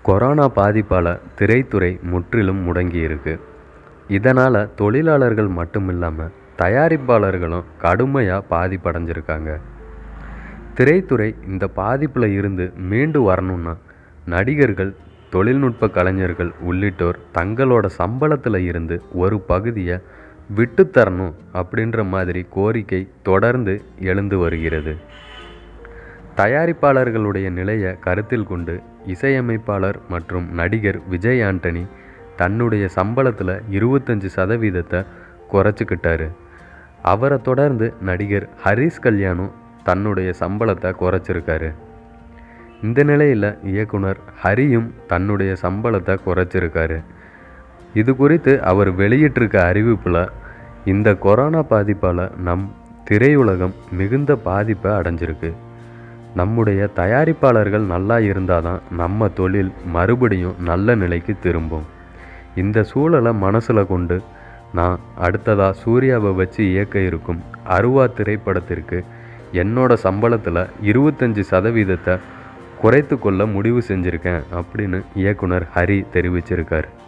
corona பாதிப்பால் திரைத்துறை முற்றிலும் முடங்கியிருக்கு இதனால் தொழிலாளர்கள் மட்டும் இல்லாமல் தயாரிப்பாளர்களும் கடுமையாக பாதிப்படைஞ்சிருக்காங்க திரைத்துறை இந்த பாதிப்பில் இருந்து மீண்டு வரணும்னா நடிகர்கள் தொழில்நுட்ப கலைஞர்கள் உள்ளிட்டோர் தங்களோட சம்பளத்தில் இருந்து ஒரு பகுதியை விட்டுத்தரணும் அப்படின்ற மாதிரி கோரிக்கை தொடர்ந்து எழுந்து வருகிறது தயாரிப்பாளர்களுடைய நிலையை கருத்தில் கொண்டு இசையமைப்பாளர் மற்றும் நடிகர் விஜய் ஆண்டனி தன்னுடைய சம்பளத்தில் இருபத்தஞ்சி சதவீதத்தை குறைச்சிக்கிட்டாரு அவரை தொடர்ந்து நடிகர் ஹரிஷ் கல்யாணும் தன்னுடைய சம்பளத்தை குறைச்சிருக்காரு இந்த நிலையில் இயக்குனர் ஹரியும் தன்னுடைய சம்பளத்தை குறைச்சிருக்காரு இது குறித்து அவர் வெளியிட்டிருக்க அறிவிப்பில் இந்த கொரோனா பாதிப்பால் நம் திரையுலகம் மிகுந்த பாதிப்பை அடைஞ்சிருக்கு நம்முடைய தயாரிப்பாளர்கள் நல்லா இருந்தால் தான் நம்ம தொழில் மறுபடியும் நல்ல நிலைக்கு திரும்பும் இந்த சூழலை மனசில் கொண்டு நான் அடுத்ததாக சூர்யாவை வச்சு இயக்க இருக்கும் அருவா திரைப்படத்திற்கு என்னோட சம்பளத்தில் இருபத்தஞ்சி சதவீதத்தை குறைத்து கொள்ள முடிவு செஞ்சுருக்கேன் அப்படின்னு இயக்குனர் ஹரி தெரிவிச்சிருக்கார்